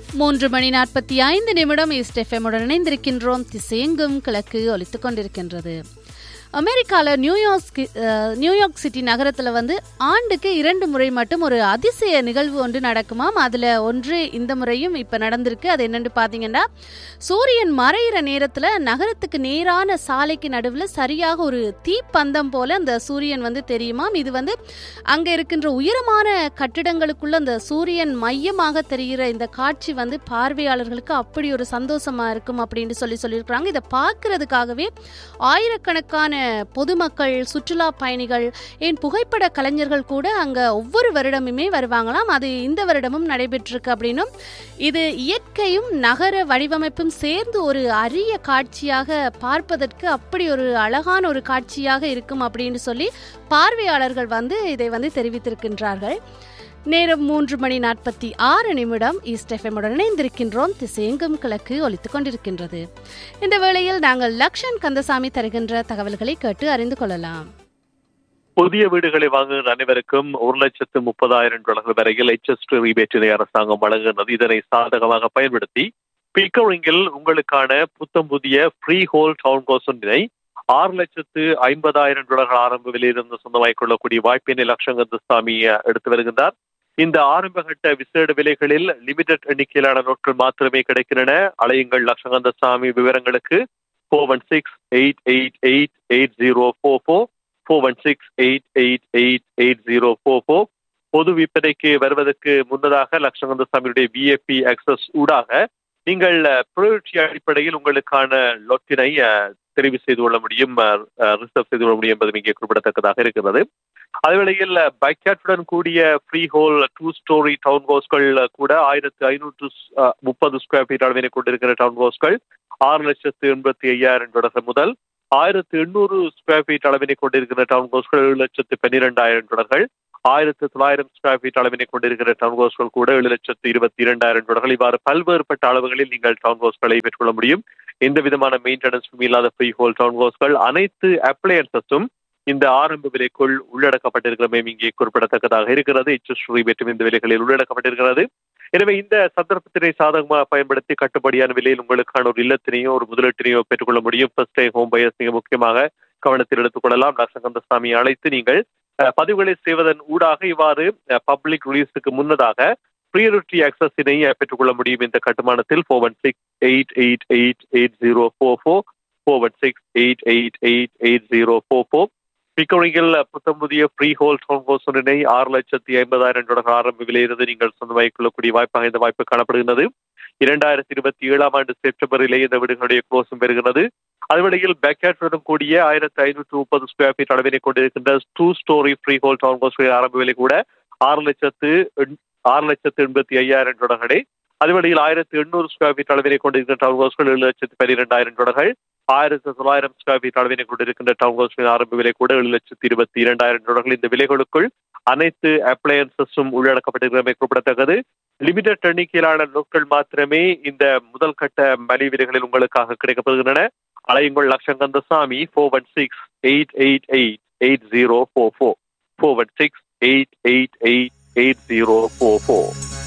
மூன்று மணி நாற்பத்தி ஐந்து நிமிடம் ஈஸ்ட் எஃப்எம்முடன் இணைந்திருக்கின்றோம் திசையெங்கும் கிழக்கு ஒலித்துக் கொண்டிருக்கின்றது அமெரிக்காவில் நியூயார்க் அஹ், நியூயார்க் சிட்டி நகரத்தில் வந்து ஆண்டுக்கு இரண்டு முறை மட்டும் ஒரு அதிசய நிகழ்வு ஒன்று நடக்குமாம் அதில் ஒன்று இந்த முறையும் இப்போ நடந்திருக்கு அது என்னன்னு பார்த்தீங்கன்னா சூரியன் மறையிற நேரத்தில் நகரத்துக்கு நேரான சாலைக்கு நடுவில் சரியாக ஒரு தீப்பந்தம் போல அந்த சூரியன் வந்து தெரியுமாம் இது வந்து அங்கே இருக்கின்ற உயரமான கட்டிடங்களுக்குள்ள அந்த சூரியன் மையமாக தெரிகிற இந்த காட்சி வந்து பார்வையாளர்களுக்கு அப்படி ஒரு சந்தோஷமா இருக்கும் அப்படின்னு சொல்லி சொல்லியிருக்கிறாங்க இதை பார்க்கறதுக்காகவே ஆயிரக்கணக்கான பொதுமக்கள் சுற்றுலா பயணிகள் ஏன் புகைப்பட கலைஞர்கள் கூட அங்க ஒவ்வொரு வருடமுமே வருவாங்களாம் அது இந்த வருடமும் நடைபெற்றிருக்கு அப்படின்னும் இது இயற்கையும் நகர வடிவமைப்பும் சேர்ந்து ஒரு அரிய காட்சியாக பார்ப்பதற்கு அப்படி ஒரு அழகான ஒரு காட்சியாக இருக்கும் அப்படின்னு சொல்லி பார்வையாளர்கள் வந்து இதை வந்து தெரிவித்திருக்கின்றார்கள் நேரம் மூன்று மணி நாற்பத்தி ஆறு நிமிடம் ஈஸ்ட் எஃப்எம்முடன் இணைந்திருக்கின்றோம் திசையெங்கும் கிழக்கு ஒலித்துக் கொண்டிருக்கின்றது இந்த வேளையில் நாங்கள் லக்ஷன் கந்தசாமி தருகின்ற தகவல்களை கேட்டு அறிந்து கொள்ளலாம் புதிய வீடுகளை வாங்குகிற அனைவருக்கும் ஒரு லட்சத்து முப்பதாயிரம் டாலர்கள் வரையில் எச்எஸ்டி ரீபேட்டினை அரசாங்கம் வழங்குகிறது இதனை சாதகமாக பயன்படுத்தி பிக்கரிங்கில் உங்களுக்கான புத்தம் புதிய ஃப்ரீ ஹோல் டவுன் கோஸ் ஒன்றினை ஆறு லட்சத்து ஐம்பதாயிரம் டாலர்கள் ஆரம்ப விலையிலிருந்து சொந்தமாக்கிக் கொள்ளக்கூடிய வாய்ப்பினை லட்சங்கந்தசாமி எடுத்து வருகின்றார் இந்த ஆரம்பகட்ட விசேட விலைகளில் லிமிடெட் எண்ணிக்கையிலான நாட்கள் மாத்திரமே கிடைக்கின்றன அலையுங்கள் லட்சங்கந்தசாமி விவரங்களுக்கு four one six eight eight eight eight zero four four four one six eight eight eight eight zero four four பொது விற்பனைக்கு வருவதற்கு முன்னதாக லட்சங்கந்தசாமியுடைய விஏபி அக்சஸ் ஊடாக நீங்கள் ப்ரையாரிட்டி அடிப்படையில் உங்களுக்கான லொட்டினை அஹ், தெரிவு செய்து கொள்ள முடியும் ரிசர்வ் செய்து கொள்ள முடியும் என்பது இங்கே குறிப்பிடத்தக்கதாக இருக்கிறது அதேவேளையில் பைக்யாட்டுடன் கூடிய freehold two storey town ஹவுஸ்கள் கூட ஆயிரத்து ஐநூற்று முப்பது ஸ்கொயர் ஃபீட் அளவினை கொண்டிருக்கிற டவுன் ஹவுஸ்கள் ஆறு லட்சத்து எண்பத்தி ஐயாயிரம் டாலர்கள் முதல் ஆயிரத்து எண்ணூறு ஸ்கொயர் ஃபீட் அளவினை கொண்டிருக்கிற டவுன் ஹவுஸ்கள் ஏழு லட்சத்து பன்னிரெண்டாயிரம் டாலர்கள் ஆயிரத்து தொள்ளாயிரம் ஸ்கொயர் ஃபீட் அளவினை கொண்டிருக்கிற டவுன் ஹவுஸ்கள் கூட ஏழு லட்சத்து இருபத்தி இரண்டாயிரம் டாலர்கள் இவ்வாறு பல்வேறுபட்ட அளவுகளில் நீங்கள் டவுன் ஹவுஸ்களை பெற்றுக்கொள்ள முடியும் எந்த விதமான மெயின்டெனன்ஸும் இல்லாத ஃப்ரீ ஹோல் டவுன் ஹவுஸ்கள் அனைத்து அப்ளையன்சஸும் இந்த ஆரம்ப விலைக்குள் உள்ளடக்கப்பட்டிருக்கிறமே இங்கே குறிப்பிடத்தக்கதாக இருக்கிறது எச்எஸ் ரீபேட்டும் இந்த விலைகளில் உள்ளடக்கப்பட்டிருக்கிறது எனவே இந்த சந்தர்ப்பத்தினை சாதகமாக பயன்படுத்தி கட்டுப்படியான விலையில் உங்களுக்கான ஒரு இல்லத்தினையோ ஒரு முதலீட்டினையோ பெற்றுக்கொள்ள முடியும் ஃபர்ஸ்ட் டை ஹோம் பையர்ஸ் மிக முக்கியமாக கவனத்தில் எடுத்துக் கொள்ளலாம் டாக்டர் கந்தசாமி அழைத்து நீங்கள் அஹ், பதிவுகளை செய்வதன் ஊடாக இவ்வாறு பப்ளிக் ரிலீஸுக்கு முன்னதாக ப்ரியாரிட்டி ஆக்சஸினை பெற்றுக்கொள்ள முடியும் இந்த கட்டுமானத்தில் four one six eight eight eight eight zero four four four one six eight eight eight eight zero four four பிக்கரிங்கில் புத்தம் புதிய ஃப்ரீ ஹோல் டவுன் ஹவுஸ் ஒன்றினை ஆறு லட்சத்தி ஐம்பதாயிரம் டாலர் ஆரம்ப விலையிலிருந்து நீங்கள் சொந்தமாக்கிக் கொள்ளக்கூடிய வாய்ப்பாக இந்த வாய்ப்பு காணப்படுகிறது இரண்டாயிரத்தி இருபத்தி ஏழாம் ஆண்டு செப்டம்பரிலே இந்த வீடுகளுடைய க்ளோஸும் பெறுகிறது அதுவரையில் பேக்யார்டுடன் கூடிய ஆயிரத்தி ஐநூற்று முப்பது ஸ்கொயர் ஃபீட் அளவினை கொண்டிருக்கின்ற two storey freehold townhouse ஆரம்ப விலை கூட ஆறு லட்சத்து எண்- ஆறு லட்சத்து எண்பத்தி ஐயாயிரம் டாலர்களே அதுவழியில் ஆயிரத்தி எண்ணூறு ஸ்கொயர் ஃபீட் அளவினை கொண்டிருக்கிற டவுன் ஹவுஸ்கள் ஏழு லட்சத்து பன்னிரெண்டாயிரம் டாலர்கள் ஆயிரத்தி தொள்ளாயிரம் ஸ்கொயர் ஃபீட் அளவினை கொண்டிருக்கின்ற டவுன் ஹவுஸ்களின் ஆரம்ப விலை கூட ஏழு லட்சத்து இருபத்தி இரண்டாயிரம் டாலர்கள் இந்த விலைகளுக்குள் அனைத்து அப்ளையன்சஸும் உள்ளடக்கப்பட்டிருக்கிறமை குறிப்பிடத்தக்கது லிமிடெட் எண்ணிக்கையிலான நாட்கள் மாத்திரமே இந்த முதல் கட்ட மலி விலைகளில் உங்களுக்காக கிடைக்கப்படுகின்றன அலையுங்கள் லட்சங்கந்தசாமி four one six eight eight eight eight zero four four four one six eight eight eight eight zero four four